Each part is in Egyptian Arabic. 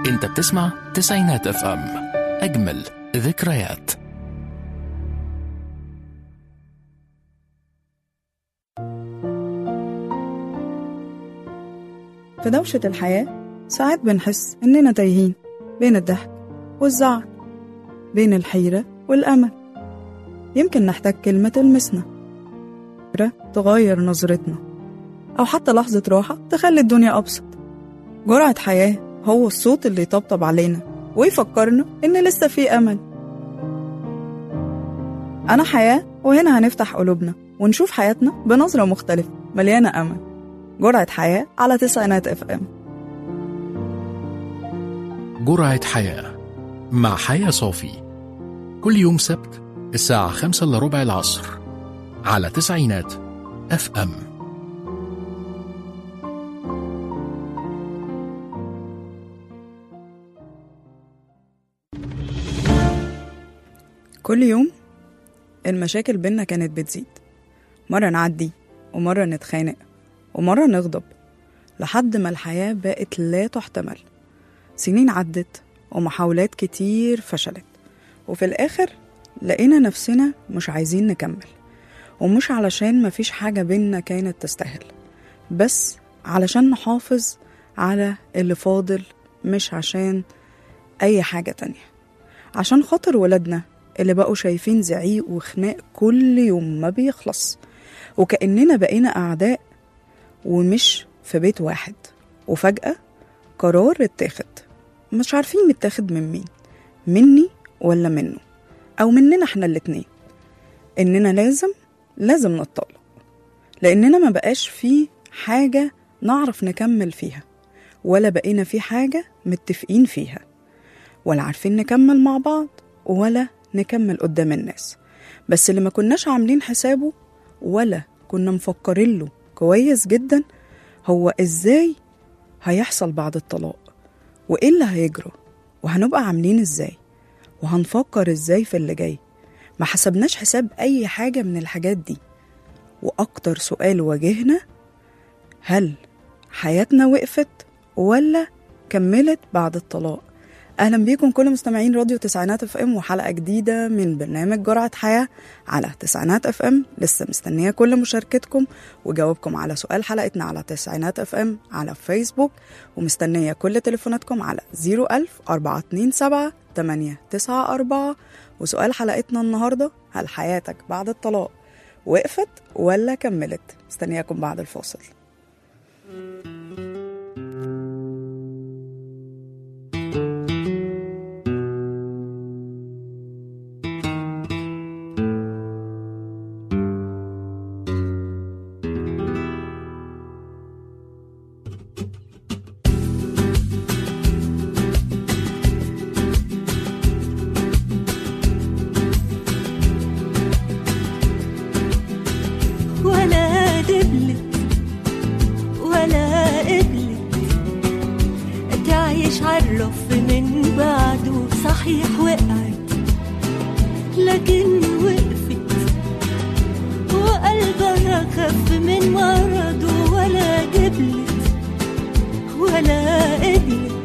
انت بتسمع تسعينات اف ام اجمل ذكريات في دوشة الحياة ساعات بنحس إننا تايهين بين الضحك والزعل بين الحيرة والأمل يمكن نحتاج كلمة تلمسنا فكرة تغير نظرتنا أو حتى لحظة راحة تخلي الدنيا أبسط جرعة حياة هو الصوت اللي يطبطب علينا ويفكرنا إن لسه في أمل أنا حياة وهنا هنفتح قلوبنا ونشوف حياتنا بنظرة مختلفة مليانة أمل جرعة حياة على تسعينات اف ام جرعة حياة مع حياة صافي كل يوم سبت الساعة خمسة إلا ربع العصر على تسعينات اف ام كل يوم المشاكل بينا كانت بتزيد مرة نعدي ومرة نتخانق ومرة نغضب لحد ما الحياة بقت لا تحتمل سنين عدت ومحاولات كتير فشلت وفي الآخر لقينا نفسنا مش عايزين نكمل ومش علشان مفيش حاجة بينا كانت تستاهل بس علشان نحافظ على اللي فاضل مش عشان أي حاجة تانية عشان خاطر ولادنا اللي بقوا شايفين زعيق وخناق كل يوم ما بيخلص وكأننا بقينا أعداء ومش في بيت واحد وفجأة قرار اتاخد مش عارفين متاخد من مين مني ولا منه أو مننا احنا الاتنين إننا لازم لازم نتطلق لأننا ما بقاش في حاجة نعرف نكمل فيها ولا بقينا في حاجة متفقين فيها ولا عارفين نكمل مع بعض ولا نكمل قدام الناس بس اللي ما كناش عاملين حسابه ولا كنا مفكرين له كويس جدا هو ازاي هيحصل بعد الطلاق وايه اللي هيجرى وهنبقى عاملين ازاي وهنفكر ازاي في اللي جاي ما حسبناش حساب اي حاجة من الحاجات دي واكتر سؤال واجهنا هل حياتنا وقفت ولا كملت بعد الطلاق اهلا بيكم كل مستمعين راديو تسعينات اف ام وحلقه جديده من برنامج جرعه حياه على تسعينات اف ام لسه مستنيه كل مشاركتكم وجاوبكم على سؤال حلقتنا على تسعينات اف ام على فيسبوك ومستنيه كل تليفوناتكم على 01000 427 894 وسؤال حلقتنا النهارده هل حياتك بعد الطلاق وقفت ولا كملت مستنياكم بعد الفاصل ولا دبلت ولا قبلت تعيش عالرف من بعده صحيح وقعت لكن وقفت وقلبها خف من مرضه ولا جبلت ولا قبلت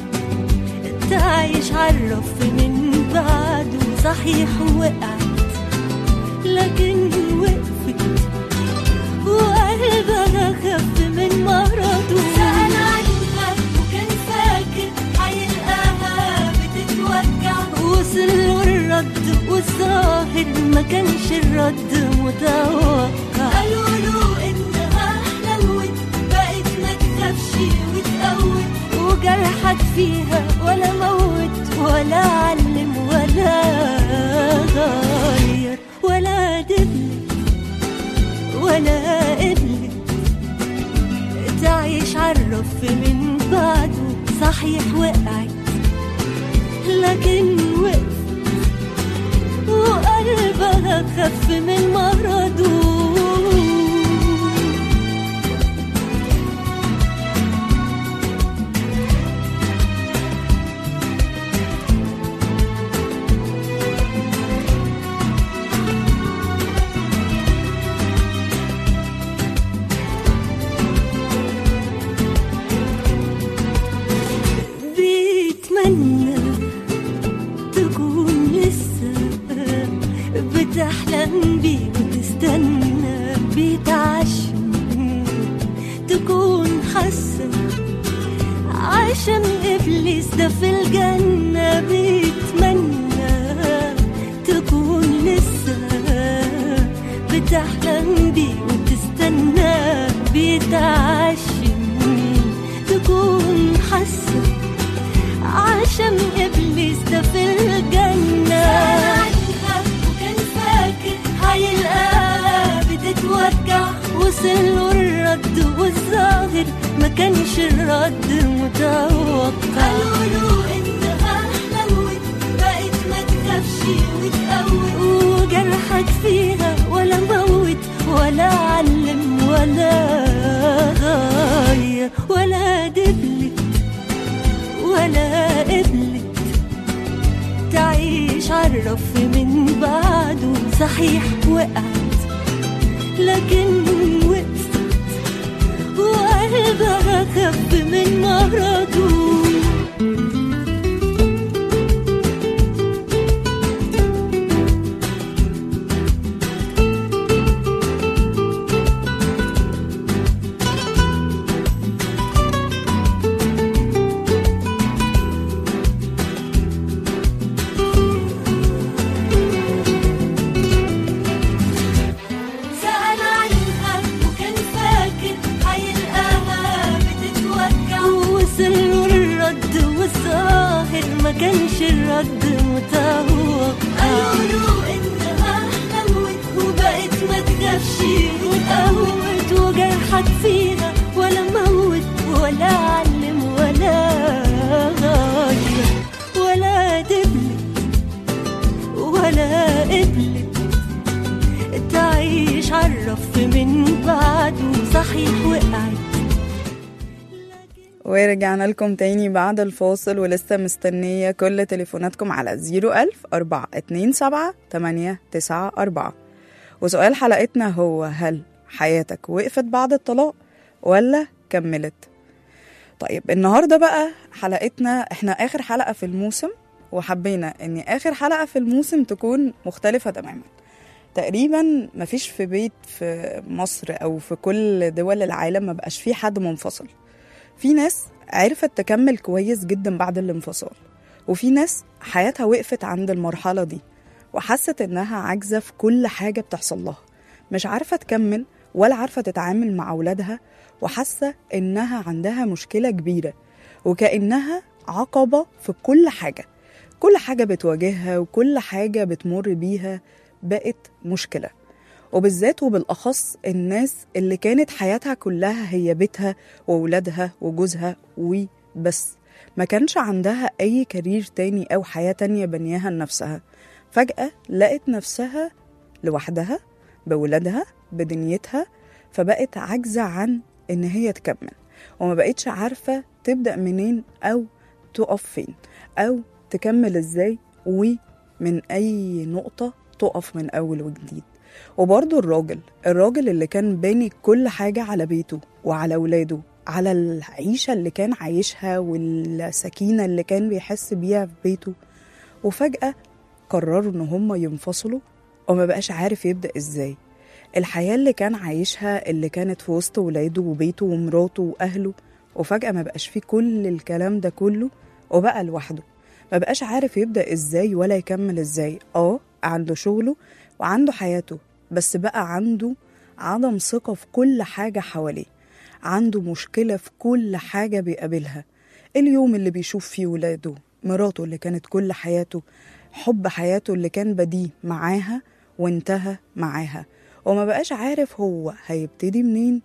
تعيش عالرف من بعده صحيح وقعت لكن وقفت وقلبها خف من مرضه سأل عنها وكان فاكر هيلقاها بتتوجع وصل له الرد والظاهر ما كانش الرد متوقع قالوا له انها حلوت بقت ما تخافش وتقوت وجرحك فيها ولا موت ولا علم ولا غير ولا دبلت ولا قبلت تعيش عالرف من بعده صحيح وقعت لكن وقفت وقلبها خف من مرضه تكون حاسة عشان إبليس ده في الجنة بيتمنى تكون لسه بتحلم بيه وتستنى بيتعشم تكون حاسة عشان إبليس ده في الجنة وكان فاكر هيلقاها بتتوجع وصل له الرد والظاهر ما كانش الرد متوقع قالوا له انها حلوت بقت ما تخافش وتقوي وجرحك فيها ولا موت ولا علم ولا غير ولا دبلت ولا قبلت تعيش عالرف من بعده صحيح وقعت لكن وقفت وقلبها خف من مرضه سأل عنها وكان فاكر هيلقاها بتتوجع ووصل له الرد والظاهر ما كانش الرد متوقع قالوا له انها حلوت وبقت ما تخافش وتقوت وجرحك فيها ولا موت ولا علم ولا غير ولا دبلت ولا قبلت تعيش عالرف من بعده صحيح وقعت ورجعنا لكم تاني بعد الفاصل ولسه مستنية كل تليفوناتكم على 01000 427 894 وسؤال حلقتنا هو هل حياتك وقفت بعد الطلاق ولا كملت طيب النهاردة بقى حلقتنا احنا آخر حلقة في الموسم وحبينا ان آخر حلقة في الموسم تكون مختلفة تماما تقريبا مفيش في بيت في مصر او في كل دول العالم ما بقاش فيه حد منفصل في ناس عرفت تكمل كويس جدا بعد الانفصال وفي ناس حياتها وقفت عند المرحلة دي وحست إنها عاجزة في كل حاجة بتحصل لها مش عارفة تكمل ولا عارفة تتعامل مع أولادها وحاسة إنها عندها مشكلة كبيرة وكأنها عقبة في كل حاجة كل حاجة بتواجهها وكل حاجة بتمر بيها بقت مشكلة وبالذات وبالأخص الناس اللي كانت حياتها كلها هي بيتها وولادها وجوزها وبس ما كانش عندها أي كارير تاني أو حياة تانية بنياها لنفسها فجأة لقت نفسها لوحدها بولادها بدنيتها فبقت عاجزة عن إن هي تكمل وما بقتش عارفة تبدأ منين أو تقف فين أو تكمل إزاي ومن أي نقطة تقف من أول وجديد وبرضه الراجل الراجل اللي كان باني كل حاجة على بيته وعلى ولاده على العيشة اللي كان عايشها والسكينة اللي كان بيحس بيها في بيته وفجأة قرروا إن هما ينفصلوا وما بقاش عارف يبدأ إزاي الحياة اللي كان عايشها اللي كانت في وسط ولاده وبيته ومراته وأهله وفجأة ما بقاش فيه كل الكلام ده كله وبقى لوحده ما بقاش عارف يبدأ إزاي ولا يكمل إزاي آه عنده شغله وعنده حياته بس بقى عنده عدم ثقة في كل حاجة حواليه عنده مشكلة في كل حاجة بيقابلها اليوم اللي بيشوف فيه ولاده مراته اللي كانت كل حياته حب حياته اللي كان بديه معاها وانتهى معاها وما بقاش عارف هو هيبتدي منين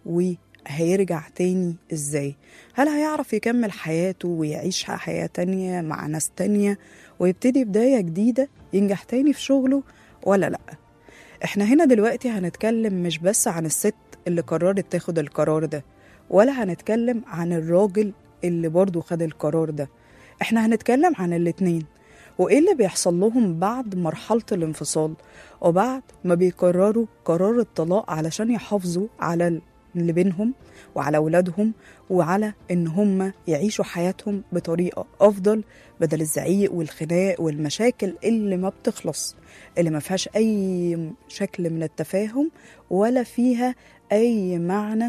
وهيرجع تاني ازاي هل هيعرف يكمل حياته ويعيش حياة تانية مع ناس تانية ويبتدي بداية جديدة ينجح تاني في شغله ولا لأ احنا هنا دلوقتي هنتكلم مش بس عن الست اللي قررت تاخد القرار ده ولا هنتكلم عن الراجل اللي برضه خد القرار ده احنا هنتكلم عن الاتنين وايه اللي بيحصل لهم بعد مرحلة الانفصال وبعد ما بيقرروا قرار الطلاق علشان يحافظوا على اللي بينهم وعلى أولادهم وعلى إن هم يعيشوا حياتهم بطريقة أفضل بدل الزعيق والخناق والمشاكل اللي ما بتخلص اللي ما فيهاش أي شكل من التفاهم ولا فيها أي معنى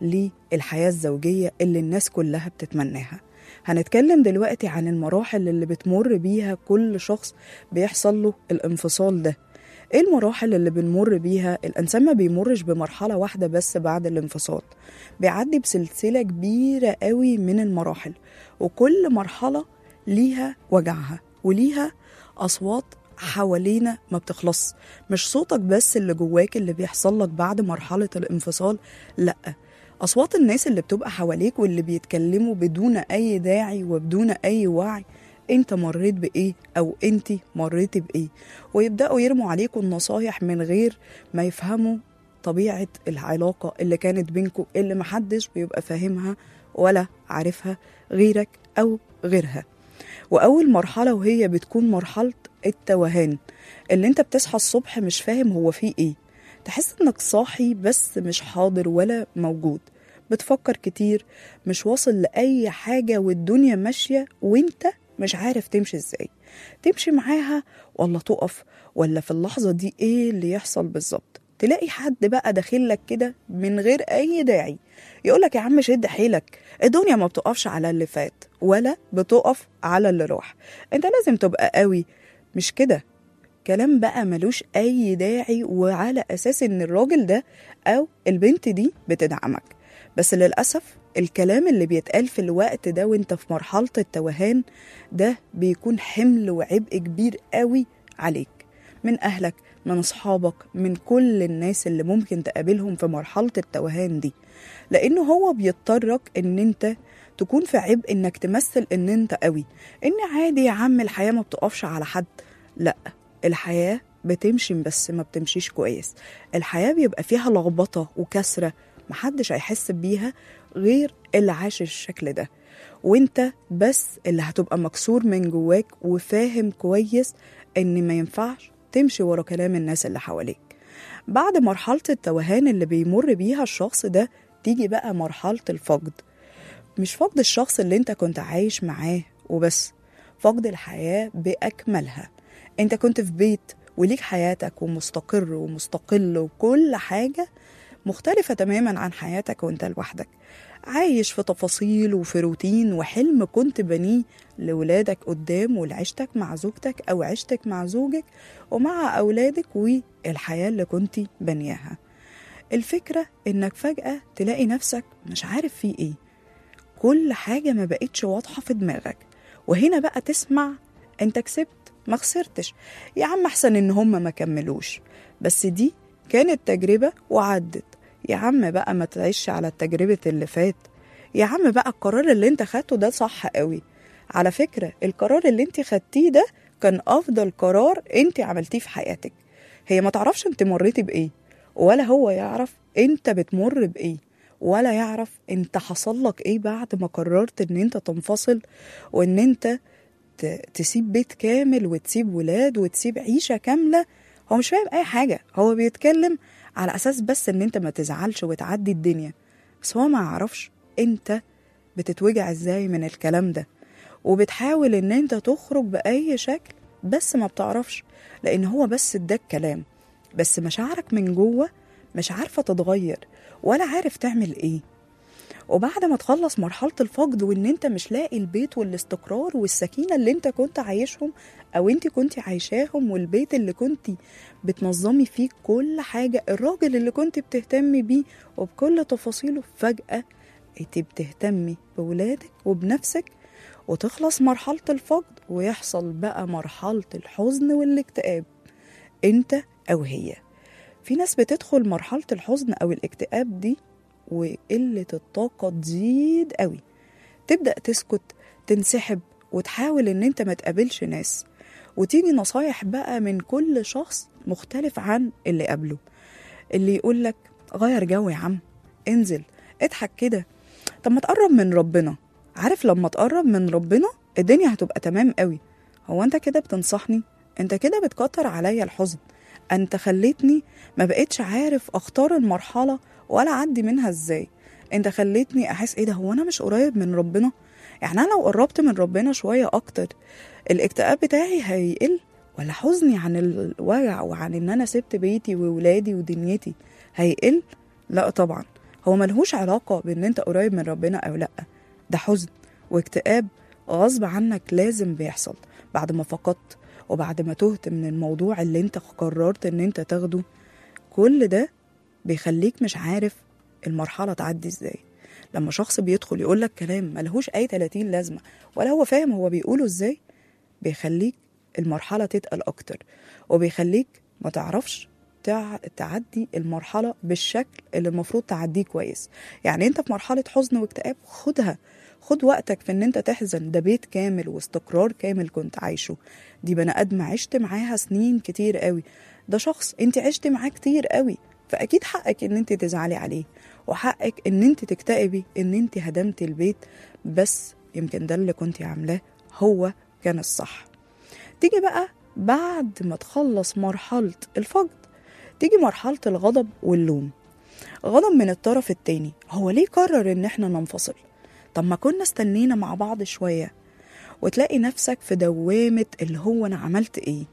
للحياة الزوجية اللي الناس كلها بتتمناها هنتكلم دلوقتي عن المراحل اللي بتمر بيها كل شخص بيحصل له الانفصال ده ايه المراحل اللي بنمر بيها الانسان ما بيمرش بمرحله واحده بس بعد الانفصال بيعدي بسلسله كبيره قوي من المراحل وكل مرحله ليها وجعها وليها اصوات حوالينا ما بتخلص مش صوتك بس اللي جواك اللي بيحصل لك بعد مرحله الانفصال لا اصوات الناس اللي بتبقى حواليك واللي بيتكلموا بدون اي داعي وبدون اي وعي انت مريت بايه او انت مريتي بايه ويبداوا يرموا عليكم النصايح من غير ما يفهموا طبيعه العلاقه اللي كانت بينكم اللي محدش بيبقى فاهمها ولا عارفها غيرك او غيرها واول مرحله وهي بتكون مرحله التوهان اللي انت بتصحى الصبح مش فاهم هو فيه ايه تحس انك صاحي بس مش حاضر ولا موجود بتفكر كتير مش واصل لأي حاجة والدنيا ماشية وانت مش عارف تمشي ازاي تمشي معاها ولا تقف ولا في اللحظة دي ايه اللي يحصل بالظبط تلاقي حد بقى داخلك كده من غير اي داعي يقولك يا عم شد حيلك الدنيا ما بتقفش على اللي فات ولا بتقف على اللي راح انت لازم تبقى قوي مش كده كلام بقى ملوش اي داعي وعلى اساس ان الراجل ده او البنت دي بتدعمك بس للاسف الكلام اللي بيتقال في الوقت ده وانت في مرحلة التوهان ده بيكون حمل وعبء كبير قوي عليك من أهلك من أصحابك من كل الناس اللي ممكن تقابلهم في مرحلة التوهان دي لأنه هو بيضطرك إن أنت تكون في عبء إنك تمثل إن أنت قوي إن عادي يا عم الحياة ما بتقفش على حد لأ الحياة بتمشي بس ما بتمشيش كويس الحياة بيبقى فيها لخبطة وكسرة محدش هيحس بيها غير اللي عاش الشكل ده وانت بس اللي هتبقى مكسور من جواك وفاهم كويس ان ما ينفعش تمشي ورا كلام الناس اللي حواليك بعد مرحلة التوهان اللي بيمر بيها الشخص ده تيجي بقى مرحلة الفقد مش فقد الشخص اللي انت كنت عايش معاه وبس فقد الحياة بأكملها انت كنت في بيت وليك حياتك ومستقر ومستقل وكل حاجة مختلفة تماما عن حياتك وانت لوحدك عايش في تفاصيل وفي روتين وحلم كنت بنيه لولادك قدام ولعيشتك مع زوجتك أو عيشتك مع زوجك ومع أولادك والحياة اللي كنت بنياها الفكرة إنك فجأة تلاقي نفسك مش عارف فيه إيه كل حاجة ما بقتش واضحة في دماغك وهنا بقى تسمع أنت كسبت ما خسرتش يا عم أحسن إن هم ما كملوش بس دي كانت تجربة وعدت يا عم بقى ما تعيش على التجربة اللي فات يا عم بقى القرار اللي انت خدته ده صح قوي على فكرة القرار اللي انت خدتيه ده كان أفضل قرار انت عملتيه في حياتك هي ما تعرفش انت مريتي بإيه ولا هو يعرف انت بتمر بإيه ولا يعرف انت حصل لك ايه بعد ما قررت ان انت تنفصل وان انت ت- تسيب بيت كامل وتسيب ولاد وتسيب عيشة كاملة هو مش فاهم اي حاجة هو بيتكلم على اساس بس ان انت ما تزعلش وتعدي الدنيا بس هو ما يعرفش انت بتتوجع ازاي من الكلام ده وبتحاول ان انت تخرج باي شكل بس ما بتعرفش لان هو بس اداك كلام بس مشاعرك من جوه مش عارفة تتغير ولا عارف تعمل ايه وبعد ما تخلص مرحلة الفقد وان انت مش لاقي البيت والاستقرار والسكينة اللي انت كنت عايشهم او انت كنت عايشاهم والبيت اللي كنت بتنظمي فيه كل حاجة الراجل اللي كنت بتهتمي بيه وبكل تفاصيله فجأة انت بتهتمي بولادك وبنفسك وتخلص مرحلة الفقد ويحصل بقى مرحلة الحزن والاكتئاب انت او هي في ناس بتدخل مرحلة الحزن او الاكتئاب دي وقلة الطاقة تزيد قوي تبدأ تسكت تنسحب وتحاول ان انت ما تقابلش ناس وتيجي نصايح بقى من كل شخص مختلف عن اللي قبله اللي يقولك غير جو يا عم انزل اضحك كده طب ما تقرب من ربنا عارف لما تقرب من ربنا الدنيا هتبقى تمام قوي هو انت كده بتنصحني انت كده بتكتر عليا الحزن انت خليتني ما بقتش عارف اختار المرحلة ولا اعدي منها ازاي انت خليتني احس ايه ده هو انا مش قريب من ربنا يعني انا لو قربت من ربنا شوية اكتر الاكتئاب بتاعي هيقل ولا حزني عن الوجع وعن ان انا سبت بيتي وولادي ودنيتي هيقل لا طبعا هو ملهوش علاقة بإن أنت قريب من ربنا أو لأ ده حزن واكتئاب غصب عنك لازم بيحصل بعد ما فقدت وبعد ما تهت من الموضوع اللي انت قررت ان انت تاخده كل ده بيخليك مش عارف المرحلة تعدي ازاي لما شخص بيدخل يقولك كلام ملهوش أي 30 لازمة ولا هو فاهم هو بيقوله ازاي بيخليك المرحلة تتقل أكتر وبيخليك ما تعرفش تع- تعدي المرحلة بالشكل اللي المفروض تعديه كويس يعني انت في مرحلة حزن واكتئاب خدها خد وقتك في ان انت تحزن ده بيت كامل واستقرار كامل كنت عايشه دي بني ادم عشت معاها سنين كتير قوي ده شخص انت عشت معاه كتير قوي فاكيد حقك ان انت تزعلي عليه وحقك ان انت تكتئبي ان انت هدمت البيت بس يمكن ده اللي كنت عاملاه هو كان الصح تيجي بقى بعد ما تخلص مرحلة الفقد تيجي مرحلة الغضب واللوم غضب من الطرف التاني هو ليه قرر ان احنا ننفصل طب ما كنا استنينا مع بعض شوية وتلاقي نفسك في دوامة اللي هو انا عملت ايه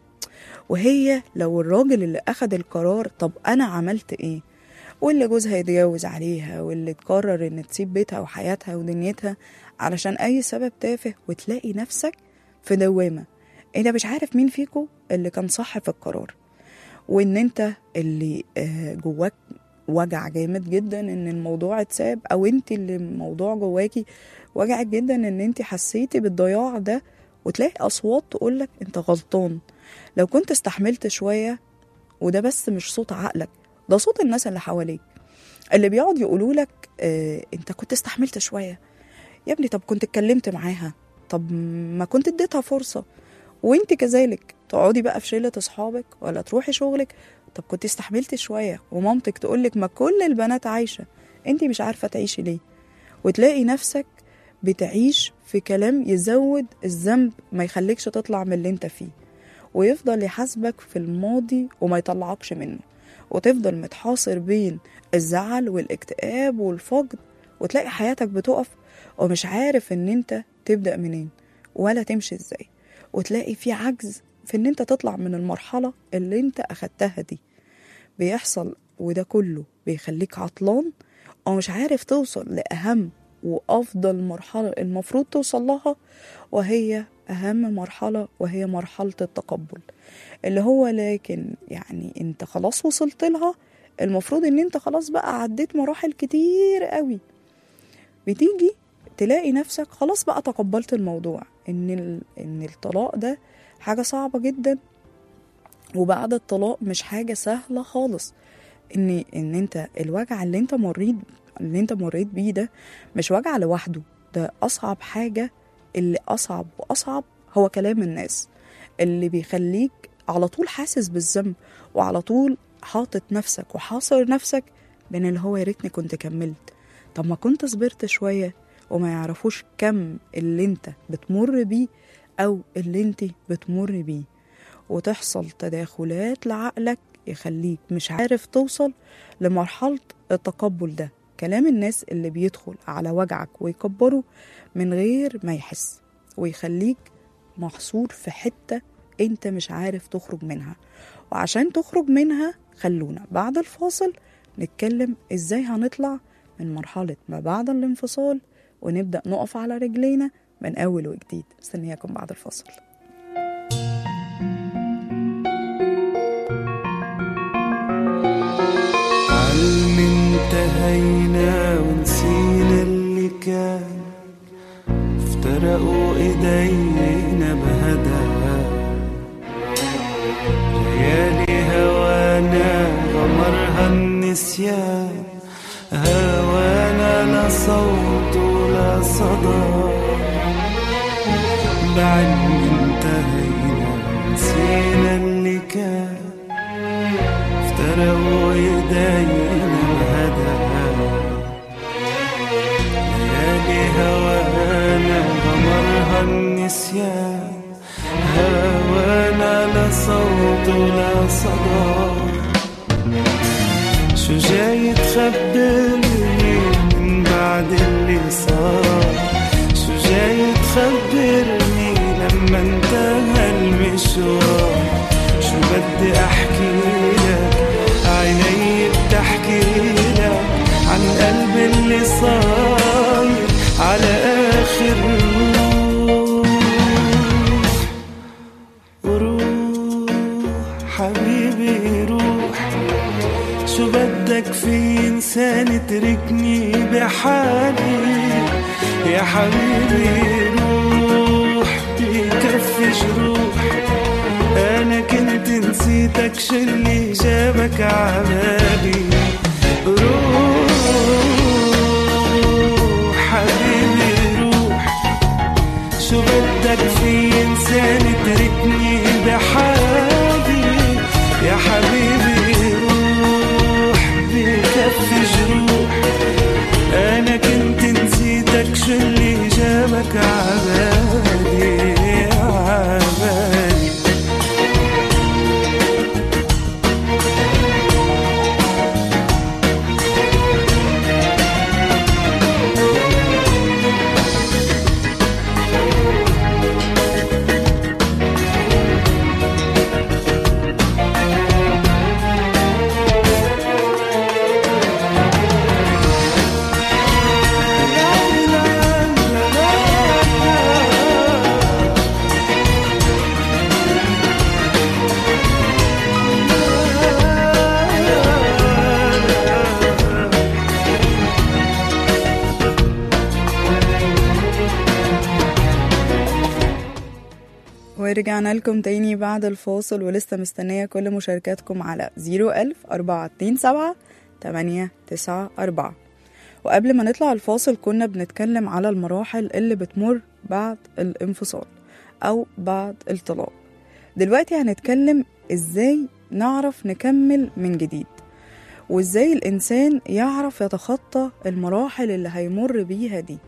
وهي لو الراجل اللي اخد القرار طب انا عملت ايه واللي جوزها يتجوز عليها واللي تقرر ان تسيب بيتها وحياتها ودنيتها علشان اي سبب تافه وتلاقي نفسك في دوامة انت مش عارف مين فيكو اللي كان صح في القرار وان انت اللي آه، جواك وجع جامد جدا ان الموضوع اتساب او انت اللي الموضوع جواكي وجعك جدا ان انت حسيتي بالضياع ده وتلاقي اصوات تقولك انت غلطان لو كنت استحملت شويه وده بس مش صوت عقلك ده صوت الناس اللي حواليك اللي بيقعد يقولوا لك اه انت كنت استحملت شويه يا ابني طب كنت اتكلمت معاها طب ما كنت اديتها فرصه وانت كذلك تقعدي بقى في شله اصحابك ولا تروحي شغلك طب كنت استحملت شويه ومامتك تقولك ما كل البنات عايشه انت مش عارفه تعيشي ليه وتلاقي نفسك بتعيش في كلام يزود الذنب ما يخليكش تطلع من اللي انت فيه ويفضل يحاسبك في الماضي وما يطلعكش منه وتفضل متحاصر بين الزعل والاكتئاب والفقد وتلاقي حياتك بتقف ومش عارف ان انت تبدأ منين ولا تمشي ازاي وتلاقي في عجز في ان انت تطلع من المرحلة اللي انت اخدتها دي بيحصل وده كله بيخليك عطلان ومش عارف توصل لأهم وأفضل مرحلة المفروض توصل لها وهي أهم مرحلة وهي مرحلة التقبل اللي هو لكن يعني انت خلاص وصلت لها المفروض ان انت خلاص بقى عديت مراحل كتير قوي بتيجي تلاقي نفسك خلاص بقى تقبلت الموضوع ان ال... ان الطلاق ده حاجة صعبة جدا وبعد الطلاق مش حاجة سهلة خالص ان ان انت الوجع اللي انت مريت اللي انت مريت بيه ده مش وجع لوحده ده اصعب حاجة اللي اصعب واصعب هو كلام الناس اللي بيخليك على طول حاسس بالذنب وعلى طول حاطط نفسك وحاصر نفسك بين اللي هو يا ريتني كنت كملت طب ما كنت صبرت شوية وما يعرفوش كم اللي انت بتمر بيه او اللي انت بتمر بيه وتحصل تداخلات لعقلك يخليك مش عارف توصل لمرحلة التقبل ده كلام الناس اللي بيدخل على وجعك ويكبره من غير ما يحس ويخليك محصور في حتة انت مش عارف تخرج منها وعشان تخرج منها خلونا بعد الفاصل نتكلم ازاي هنطلع من مرحلة ما بعد الانفصال ونبدأ نقف على رجلينا من أول وجديد استنياكم بعد الفاصل علم انتهينا ونسينا اللي كان افترقوا ايدينا بهداها ليالي هوانا غمرها النسيان هوانا لا صوت ولا صدى بعلم انتهينا نسينا اللي كان افترقوا ايدينا بهداها ليالي هوانا غمرها النسيان هوانا لا صوت ولا صدى شو جاي تخبرني من بعد اللي صار شو جاي تخبرني لما انتهى المشوار شو بدي احكي لك عيني بتحكي لك عن قلبي تتركني بحالي يا حبيبي روح بكفي جروح انا كنت نسيتك شلي جابك عبالي روح حبيبي روح شو بدك في انسان تركني بحالي يا حبيبي روح بكفي جروح انا كنت نسيتك شو اللي جابك عبالي عبالي ورجعنا لكم تاني بعد الفاصل ولسه مستنية كل مشاركاتكم على 01000 427 894 وقبل ما نطلع الفاصل كنا بنتكلم على المراحل اللي بتمر بعد الانفصال أو بعد الطلاق دلوقتي هنتكلم ازاي نعرف نكمل من جديد وازاي الإنسان يعرف يتخطى المراحل اللي هيمر بيها دي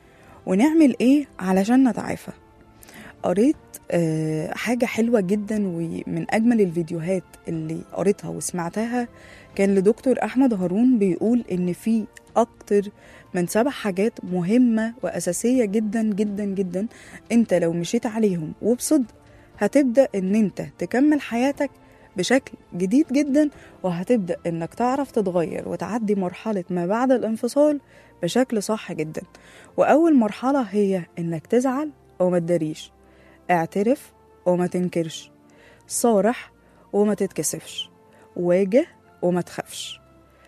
ونعمل ايه علشان نتعافى قريت آه، حاجة حلوة جدا ومن أجمل الفيديوهات اللي قريتها وسمعتها كان لدكتور أحمد هارون بيقول إن في أكتر من سبع حاجات مهمة وأساسية جدا جدا جدا أنت لو مشيت عليهم وبصدق هتبدأ إن أنت تكمل حياتك بشكل جديد جدا وهتبدأ إنك تعرف تتغير وتعدي مرحلة ما بعد الانفصال بشكل صح جدا وأول مرحلة هي إنك تزعل وما تداريش اعترف وما تنكرش صارح وما تتكسفش واجه وما تخافش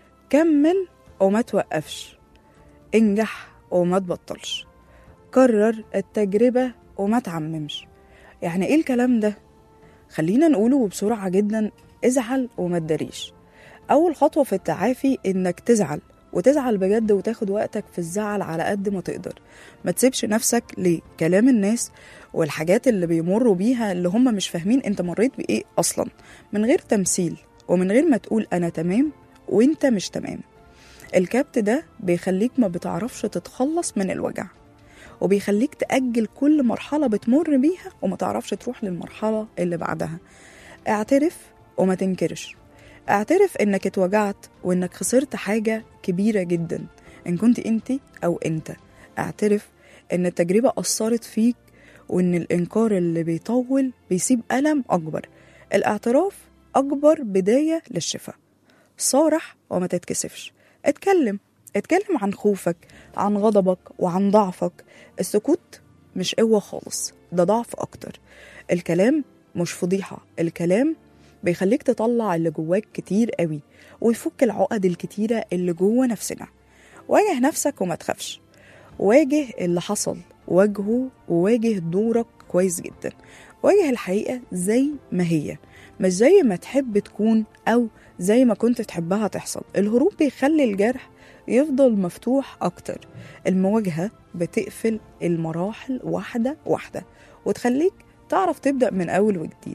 كمل وما توقفش انجح وما تبطلش كرر التجربة وما تعممش يعني ايه الكلام ده خلينا نقوله بسرعة جدا ازعل وما تداريش أول خطوة في التعافي إنك تزعل وتزعل بجد وتاخد وقتك في الزعل على قد ما تقدر ما تسيبش نفسك لكلام الناس والحاجات اللي بيمروا بيها اللي هم مش فاهمين انت مريت بإيه أصلا من غير تمثيل ومن غير ما تقول أنا تمام وانت مش تمام الكبت ده بيخليك ما بتعرفش تتخلص من الوجع وبيخليك تأجل كل مرحلة بتمر بيها وما تعرفش تروح للمرحلة اللي بعدها اعترف وما تنكرش اعترف انك اتوجعت وانك خسرت حاجة كبيرة جدا ان كنت انت او انت اعترف ان التجربة أثرت فيك وان الانكار اللي بيطول بيسيب ألم أكبر الاعتراف أكبر بداية للشفاء صارح وما تتكسفش اتكلم اتكلم عن خوفك عن غضبك وعن ضعفك السكوت مش قوة خالص ده ضعف أكتر الكلام مش فضيحة الكلام بيخليك تطلع اللي جواك كتير قوي ويفك العقد الكتيرة اللي جوه نفسنا واجه نفسك وما تخافش واجه اللي حصل واجهه وواجه دورك كويس جدا واجه الحقيقة زي ما هي مش زي ما تحب تكون أو زي ما كنت تحبها تحصل الهروب بيخلي الجرح يفضل مفتوح أكتر المواجهة بتقفل المراحل واحدة واحدة وتخليك تعرف تبدأ من أول وجديد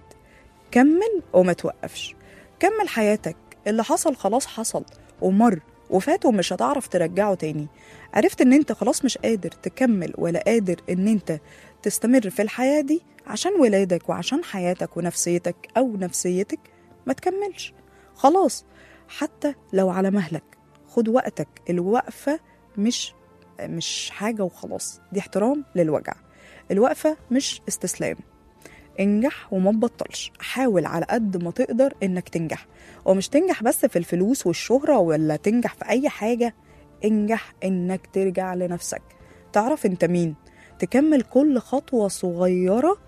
كمل وما توقفش كمل حياتك اللي حصل خلاص حصل ومر وفات ومش هتعرف ترجعه تاني عرفت ان انت خلاص مش قادر تكمل ولا قادر ان انت تستمر في الحياة دي عشان ولادك وعشان حياتك ونفسيتك او نفسيتك ما تكملش خلاص حتى لو على مهلك خد وقتك الوقفة مش مش حاجة وخلاص دي احترام للوجع الوقفة مش استسلام انجح وما تبطلش حاول على قد ما تقدر انك تنجح ومش تنجح بس في الفلوس والشهرة ولا تنجح في اي حاجة انجح انك ترجع لنفسك تعرف انت مين تكمل كل خطوة صغيرة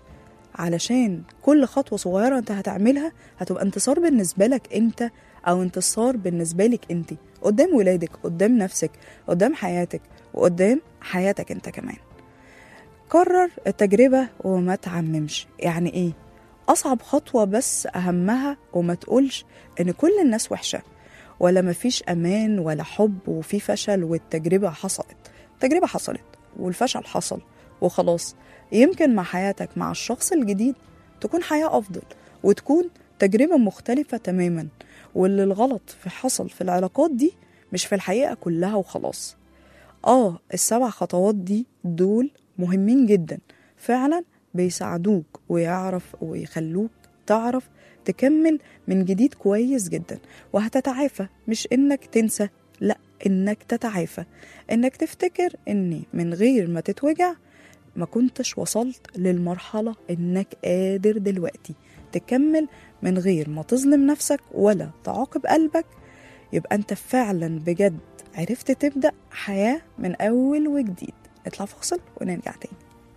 علشان كل خطوة صغيرة انت هتعملها هتبقى انتصار بالنسبة لك انت او انتصار بالنسبة لك انت قدام ولادك قدام نفسك قدام حياتك وقدام حياتك انت كمان كرر التجربة وما تعممش يعني ايه أصعب خطوة بس أهمها وما تقولش إن كل الناس وحشة ولا مفيش أمان ولا حب وفي فشل والتجربة حصلت التجربة حصلت والفشل حصل وخلاص يمكن مع حياتك مع الشخص الجديد تكون حياة أفضل وتكون تجربة مختلفة تماما واللي الغلط في حصل في العلاقات دي مش في الحقيقة كلها وخلاص آه السبع خطوات دي دول مهمين جدا فعلا بيساعدوك ويعرف ويخلوك تعرف تكمل من جديد كويس جدا وهتتعافى مش انك تنسى لا انك تتعافى انك تفتكر اني من غير ما تتوجع ما كنتش وصلت للمرحلة انك قادر دلوقتي تكمل من غير ما تظلم نفسك ولا تعاقب قلبك يبقى انت فعلا بجد عرفت تبدأ حياة من أول وجديد اطلع فاصل ونرجع تاني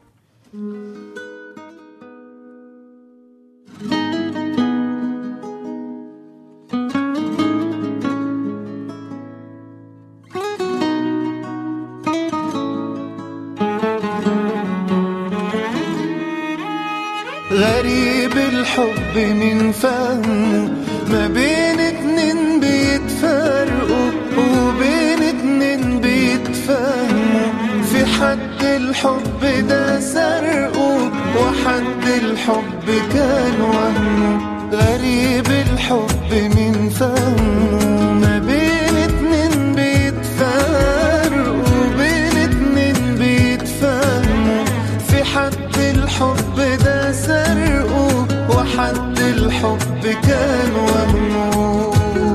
غريب الحب من فهمه ما بين اتنين بيتفرقوا وبين اتنين بيتفهموا في حد الحب ده سرقه وحد الحب كان وهمه غريب الحب من فهمه ما بين اتنين بيتفرقوا وبين اتنين بيتفهموا في حد الحب ده سرقه وحد الحب كان وهمه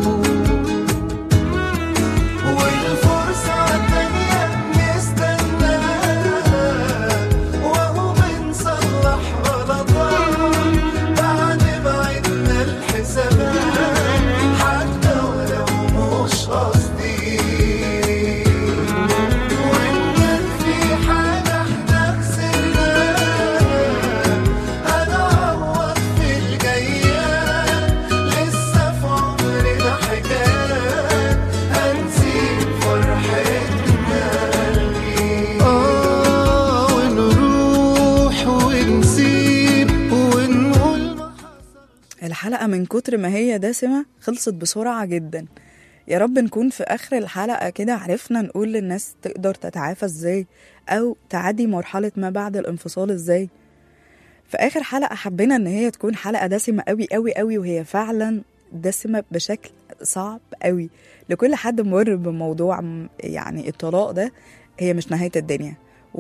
والفرصة التانية بنستناها وهو بنصلح غلطات بعد ما عدنا الحسابات حتى ولو مش قصدي وإن كان في حاجة احنا خسرناها هنعوض في الجايات لسه في عمرنا حكايات هنسيب فرحتنا قلبي آه ونروح ونسيب ونقول ما الحلقة من كتر ما هي دسمة خلصت بسرعة جدا يا رب نكون في آخر الحلقة كده عرفنا نقول للناس تقدر تتعافى ازاي أو تعدي مرحلة ما بعد الانفصال ازاي في آخر حلقة حبينا إن هي تكون حلقة دسمة قوي قوي قوي وهي فعلا دسمة بشكل صعب قوي لكل حد مر بموضوع م- يعني الطلاق ده هي مش نهاية الدنيا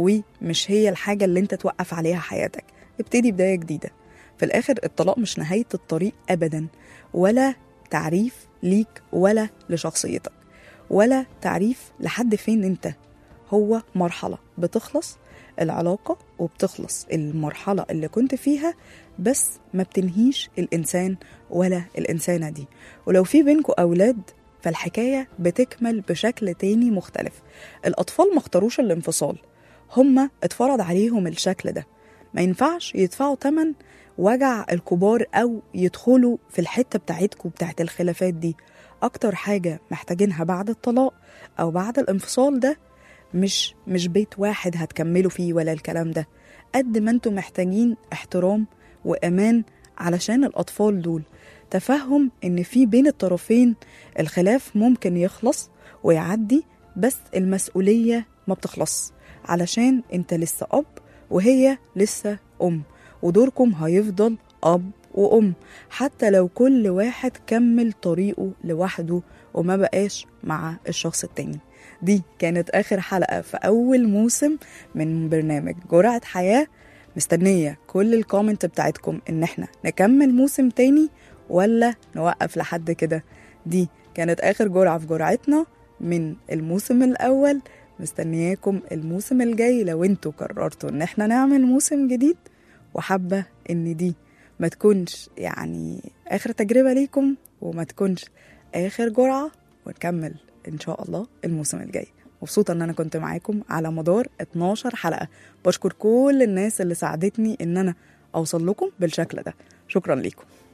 ومش هي الحاجة اللي انت توقف عليها حياتك ابتدي بداية جديدة في الآخر الطلاق مش نهاية الطريق أبدا ولا تعريف ليك ولا لشخصيتك ولا تعريف لحد فين انت هو مرحلة بتخلص العلاقة وبتخلص المرحلة اللي كنت فيها بس ما بتنهيش الإنسان ولا الإنسانة دي ولو في بينكم أولاد فالحكاية بتكمل بشكل تاني مختلف الأطفال ما اختاروش الانفصال هما اتفرض عليهم الشكل ده ما ينفعش يدفعوا تمن وجع الكبار أو يدخلوا في الحتة بتاعتكم بتاعت الخلافات دي أكتر حاجة محتاجينها بعد الطلاق أو بعد الانفصال ده مش مش بيت واحد هتكملوا فيه ولا الكلام ده قد ما انتوا محتاجين احترام وأمان علشان الأطفال دول تفهم إن في بين الطرفين الخلاف ممكن يخلص ويعدي بس المسؤولية ما بتخلص علشان انت لسه أب وهي لسه أم ودوركم هيفضل أب وأم حتى لو كل واحد كمل طريقه لوحده وما بقاش مع الشخص التاني دي كانت آخر حلقة في أول موسم من برنامج جرعة حياة مستنية كل الكومنت بتاعتكم إن احنا نكمل موسم تاني ولا نوقف لحد كده دي كانت آخر جرعة في جرعتنا من الموسم الأول مستنياكم الموسم الجاي لو انتوا قررتوا ان احنا نعمل موسم جديد وحابة ان دي ما تكونش يعني آخر تجربة ليكم وما تكونش آخر جرعة ونكمل إن شاء الله الموسم الجاي مبسوطة إن أنا كنت معاكم على مدار 12 حلقة بشكر كل الناس اللي ساعدتني إن أنا أوصل لكم بالشكل ده شكرا ليكم